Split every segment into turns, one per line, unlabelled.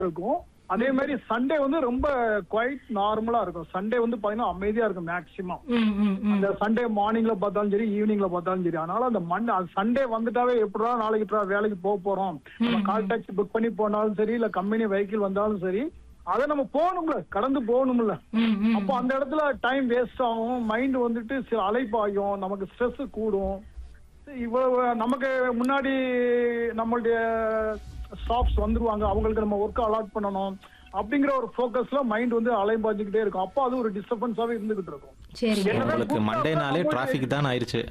இருக்கும் அதே மாதிரி சண்டே வந்து ரொம்ப குவைட் நார்மலா இருக்கும் சண்டே வந்து பாத்தீங்கன்னா அமைதியா இருக்கும் மேக்சிமம்
ம், ம், ம்.
அந்த சண்டே மார்னிங்ல பார்த்தாலும் சரி ஈவினிங்ல பார்த்தாலும் சரி அதனால அந்த மண்டே சண்டே வந்துட்டாவே எப்படா நாளைக்கு tra- வேலைக்கு போக போறோம் நம்ம கால் டாக்ஸி புக் பண்ணி போனாலும் சரி இல்ல கம்பெனி வெஹிக்கிள் வந்தாலும் சரி அதை நம்ம போகணும்ல கடந்து போகணும்ல
ம், ம்.
அப்போ அந்த இடத்துல டைம் வேஸ்ட் ஆகும் மைண்ட் வந்துட்டு சில அலைப்பாயும் நமக்கு ஸ்ட்ரெஸ் கூடும் இவ்வளவு நமக்கு முன்னாடி நம்மளுடைய ஸ்டாஃப்ஸ் வந்துருவாங்க அவங்களுக்கு நம்ம ஒர்க் அலாட் பண்ணணும் அப்படிங்கிற ஒரு ஃபோக்கஸ்ல மைண்ட் வந்து அலைபாஞ்சுக்கிட்டே இருக்கும் அப்போ அது ஒரு டிஸ்டர்பன்ஸாவே இருந்துகிட்டு இருக்கும்
சரிங்க
உங்களுக்கு மண்டேனாலே டிராஃபிக் தான் ஆயிருச்சு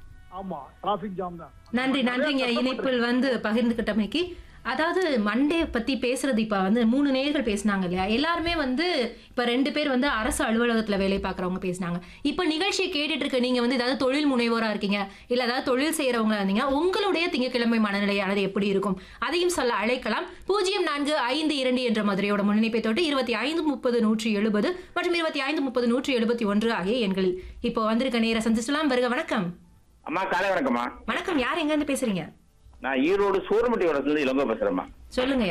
ஆமா டிராபிக் ஜாம் தான்
நன்றி நன்றிங்க இணைப்பில் வந்து பகிர்ந்துகிட்டமைக்கு அதாவது மண்டே பத்தி பேசுறது இப்ப வந்து மூணு நேர்கள் பேசினாங்க இல்லையா எல்லாருமே வந்து இப்ப ரெண்டு பேர் வந்து அரசு அலுவலகத்துல வேலை பார்க்கறவங்க பேசினாங்க இப்ப நிகழ்ச்சியை கேட்டுட்டு இருக்க நீங்க வந்து ஏதாவது தொழில் முனைவோரா இருக்கீங்க இல்ல ஏதாவது தொழில் செய்யறவங்களா இருந்தீங்க உங்களுடைய திங்கட்கிழமை மனநிலையானது எப்படி இருக்கும் அதையும் சொல்ல அழைக்கலாம் பூஜ்ஜியம் நான்கு ஐந்து இரண்டு என்ற மதுரையோட முன்னிணைப்பை தொட்டு இருபத்தி ஐந்து முப்பது நூற்றி எழுபது மற்றும் இருபத்தி ஐந்து முப்பது நூற்றி எழுபத்தி ஒன்று ஆகிய எண்களில் இப்போ வந்திருக்க நேர சந்திச்சலாம் வருக வணக்கம்
அம்மா காலை வணக்கம்மா
வணக்கம் யார் எங்க இருந்து பேசுறீங்க
நான் ஈரோடு சூரமட்டி வடத்துல இளங்கோ பேசுறேம்மா
சொல்லுங்கய்யா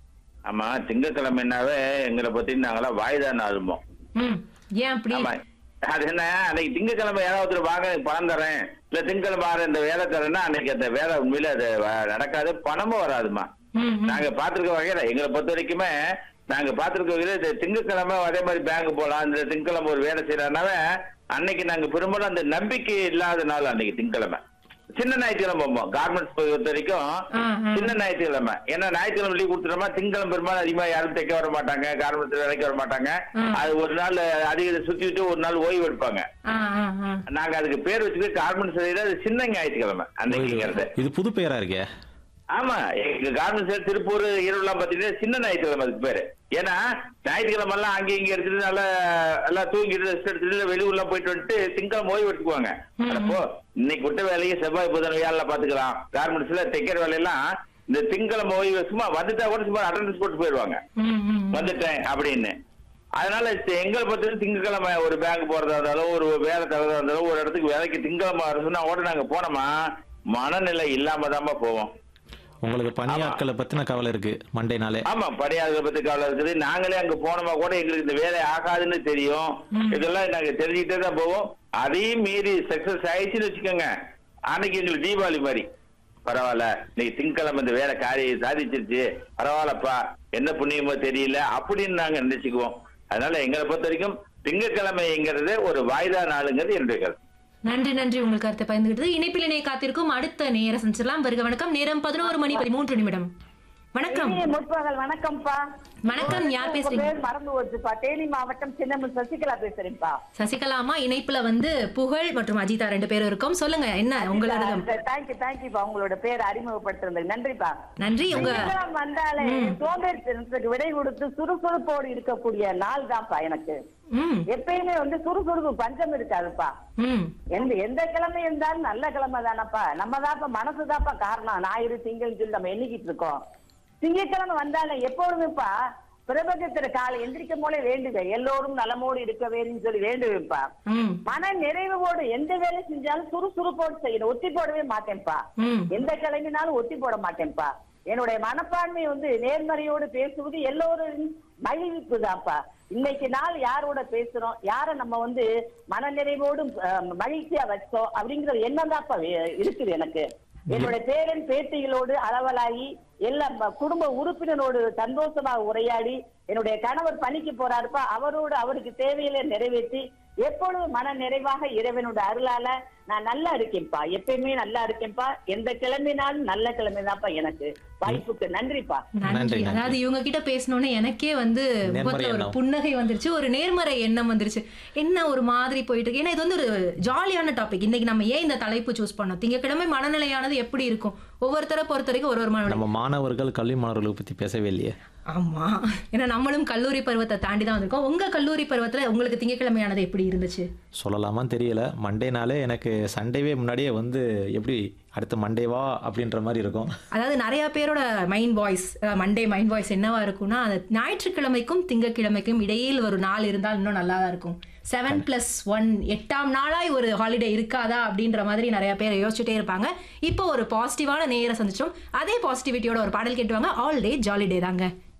ஆமா திங்கக்கிழமைனாவே எங்களை பத்தி நாங்களாம் வாய்தா நாளும்போம்
ம் ஏன் அப்படி
ஆமா அது என்ன அன்னைக்கு திங்கக்கிழமை யாராவது ஒருத்தர் வாங்க எனக்கு பணம் தரேன் இல்ல திங்கக்கிழமை ஆறு இந்த வேலை தரேன்னா அன்னைக்கு அந்த வேலை உண்மையில அது வ- நடக்காது பணமும் வராதுமா
ம், ம்.
நாங்க பாத்துருக்க வகையில எங்களை பொறுத்த வரைக்குமே நாங்க பாத்துருக்க வகையில இந்த திங்கக்கிழமை அதே மாதிரி பேங்க் போலாம் இந்த திங்கக்கிழமை ஒரு வேலை செய்யறதுனால அன்னைக்கு நாங்க பெரும்பாலும் அந்த நம்பிக்கை இல்லாத நாள் அன்னைக்கு திங்கக்கிழமை சின்ன ஞாயிற்றுக்கிழமை போவோம் கார்மெண்ட்ஸ் பொறுத்த வரைக்கும்
ஆ, ஆ.
சின்ன ஞாயிற்றுக்கிழமை ஏன்னா ஞாயிற்றுக்கிழமை லீவ் கொடுத்துட்டோமா திங்கக்கிழமை பெரும்பாலும் அதிகமா யாரும் தைக்க வர மாட்டாங்க கார்மெண்ட்ஸ் வேலைக்கு வர மாட்டாங்க
ம்.
அது ஒரு நாள் அதிக சுத்திட்டு ஒரு நாள் ஓய்வு எடுப்பாங்க
ஆ, ஆ, ஆ.
நாங்க அதுக்கு பேர் வச்சுட்டு கார்மெண்ட்ஸ் செய்யறது அது சின்ன ஞாயிற்றுக்கிழமை அன்னைக்குங்கிறது
இது புது பேரா இருக்கே
ஆமா எங்க கார்மெண்ட்ஸ் திருப்பூர் ஈரோடுலாம் பாத்தீங்கன்னா சின்ன ஞாயிற்றுக்கிழமை அதுக்கு பேரு ஏன்னா ஞாயிற்றுக்கிழமை எல்லாம் அங்கே இங்க எடுத்துட்டு நல்லா எல்லாம் தூங்கிட்டு ரெஸ்ட் எடுத்துட்டு வெளியூர்லாம் போயிட்டு வந்துட்டு திங்கக்கிழமை ஓய்வு எடுத்துக்குவாங்க அப்போ இன்னைக்கு விட்ட வேலையை செவ்வாய் புதன் வியாழ பாத்துக்கலாம் கார்மெண்ட்ஸ்ல தைக்கிற வேலையெல்லாம் இந்த திங்கக்கிழமை ஓய்வு சும்மா வந்துட்டா கூட சும்மா அட்டண்டன்ஸ் போட்டு போயிடுவாங்க
ம், ம், ம்.
வந்துட்டேன் அப்படின்னு அதனால தி- எங்களை பொறுத்த திங்கக்கிழமை ஒரு பேங்க் போறதா இருந்தாலும் ஒரு வேலை தரதா இருந்தாலும் ஒரு இடத்துக்கு வேலைக்கு திங்கக்கிழமை அரசுனா கூட நாங்க போனோமா மனநிலை இல்லாம தான்மா போவோம்
உங்களுக்கு பணியாட்களை பத்தின கவலை இருக்கு மண்டேனாலே
ஆமா பணியாளர்களை பத்தி கவலை இருக்குது நாங்களே அங்க போனோமா கூட எங்களுக்கு இந்த வேலை ஆகாதுன்னு தெரியும் இதெல்லாம் நாங்க தெரிஞ்சுக்கிட்டே தான் போவோம் அதையும் மீறி சக்சஸ் ஆயிடுச்சுன்னு வச்சுக்கோங்க அன்னைக்கு எங்களுக்கு தீபாவளி மாதிரி பரவாயில்ல இன்னைக்கு திங்கக்கிழமை இந்த வேலை காரியம் சாதிச்சிருச்சு பரவாயில்லப்பா என்ன புண்ணியமோ தெரியல அப்படின்னு நாங்க நினைச்சுக்குவோம் அதனால எங்களை பொறுத்த வரைக்கும் திங்கக்கிழமைங்கிறது ஒரு வாய்தா நாளுங்கிறது என்னுடைய கருத்து
நன்றி நன்றி உங்களுக்கு கருத்தை பகிர்ந்துகிட்டது இணைப்பில் இணைய காத்திருக்கும் அடுத்த நேர சந்திச்சிடலாம் வருக வணக்கம் நேரம் பதினோரு மணி பதிமூன்று நிமிடம் வணக்கம்
இனிய முற்பகல் வணக்கம்ப்பா
வணக்கம் யார்
உங்க
பேசுறீங்க
பேர் மறந்து போச்சுப்பா தேனி மாவட்டம் சின்னமன் சசிகலா பேசுறேன்ப்பா
சசிகலாமா இணைப்புல வந்து புகழ் மற்றும் அஜிதா ரெண்டு பேரும் இருக்கோம் சொல்லுங்க என்ன உங்களோட
தேங்க்யூ தேங்க்யூப்பா உங்களோட பேர் அறிமுகப்படுத்துறது நன்றிப்பா
நன்றி உங்க
திங்கட்கிழமை வந்தாலே சோம்பேறித்தனத்துக்கு விடை கொடுத்து சுறுசுறுப்போடு இருக்கக்கூடிய நாள் தான்ப்பா எனக்கு
ம்
எப்பயுமே வந்து சுறுசுறுப்பு பஞ்சம் இருக்காதுப்பா
ம்
எந்த எந்த கிழமை இருந்தாலும் நல்ல கிழமை தானப்பா நம்ம தான்ப்பா மனசு தான்ப்பா காரணம் ஞாயிறு திங்கள் சொல்லி நம்ம எண்ணிக்கிட்டு இருக்கோம் திங்கட்கிழமை வந்தாலே எப்பொழுதுப்பா பிரபஞ்சத்துல காலை எந்திரிக்கும் போல வேண்டுவேன் எல்லோரும் நலமோடு இருக்க வேணும்னு சொல்லி வேண்டுவேன்ப்பா
ம்
மன நிறைவோடு எந்த வேலை செஞ்சாலும் சுறுசுறுப்போடு செய்யணும் ஒத்தி போடவே மாட்டேன்ப்பா
ம்
எந்த கிழமைனாலும் ஒத்தி போட மாட்டேன்ப்பா என்னுடைய மனப்பான்மை வந்து நேர்மறையோடு பேசுவது எல்லோரும் மகிழ்விப்பு தான்ப்பா இன்னைக்கு நாள் யாரோட பேசுறோம் யார நம்ம வந்து மன நிறைவோடு அஹ், மகிழ்ச்சியா வச்சோம் அப்படிங்கிற எண்ணம் தான்ப்பா வே- இருக்குது எனக்கு என்னுடைய பேரன் பேத்திகளோடு அளவலாகி எல்லா ம- குடும்ப உறுப்பினரோடு சந்தோஷமாக உரையாடி என்னுடைய கணவர் பணிக்கு போறாருப்பா அவரோடு அவருக்கு தேவையில நிறைவேற்றி எப்பொழுதும் மன நிறைவாக இறைவனோட அருளால நான் நல்லா இருக்கேன்ப்பா எப்பயுமே நல்லா இருக்கேன்ப்பா எந்த கிழமைனாலும் நல்ல கிழமைதான்ப்பா எனக்கு வாய்ப்புக்கு நன்றிப்பா
நன்றி
நன்றி, நன்றி.
அதாவது இவங்க கிட்ட பேசணும்னு எனக்கே வந்து
நேர்மறை
முகத்துல ஒரு
எண்ணம்.
புன்னகை வந்துருச்சு ஒரு நேர்மறை எண்ணம் வந்துருச்சு என்ன ஒரு மாதிரி போயிட்டு இருக்கு ஏன்னா இது வந்து ஒரு ஜாலியான டாபிக் இன்னைக்கு நம்ம ஏன் இந்த தலைப்பு சூஸ் பண்ணோம் திங்கக்கிழமை மனநிலையானது எப்படி இருக்கும் ஒவ்வொருத்தரை பொறுத்த வரைக்கும் ஒரு ஒரு மனநிலை
நம்ம மாணவர்கள் கல்வி மாணவர்களை பத்தி பேசவே இல்லையே
ஆமா ஏன்னா நம்மளும் கல்லூரி பருவத்தை தாண்டி தான் வந்திருக்கோம் உங்க கல்லூரி பருவத்துல உங்களுக்கு திங்கக்கிழமையானது எப்படி இருந்துச்சு
சொல்லலாமா தெரியல மண்டேனாலே எனக்கு சண்டேவே முன்னாடியே வந்து எப்படி அடுத்த மண்டேவா அப்படின்ற மாதிரி இருக்கும்
அதாவது நிறைய பேரோட mind voice Monday mind voice என்னவா இருக்கும்னா அந்த ஞாயிற்றுக்கிழமைக்கும் திங்கக்கிழமைக்கும் இடையில் ஒரு நாள் இருந்தால் இன்னும் நல்லா தான் இருக்கும் செவன் பிளஸ் ஒன் எட்டாம் நாளாய் ஒரு ஹாலிடே இருக்காதா அப்படின்ற மாதிரி நிறைய பேர் யோசிச்சுட்டே இருப்பாங்க இப்போ ஒரு பாசிட்டிவான நேர சந்திச்சோம் அதே பாசிட்டிவிட்டியோட ஒரு பாடல் கேட்டுவாங்க ஆல் டே ஜாலி டே தாங்க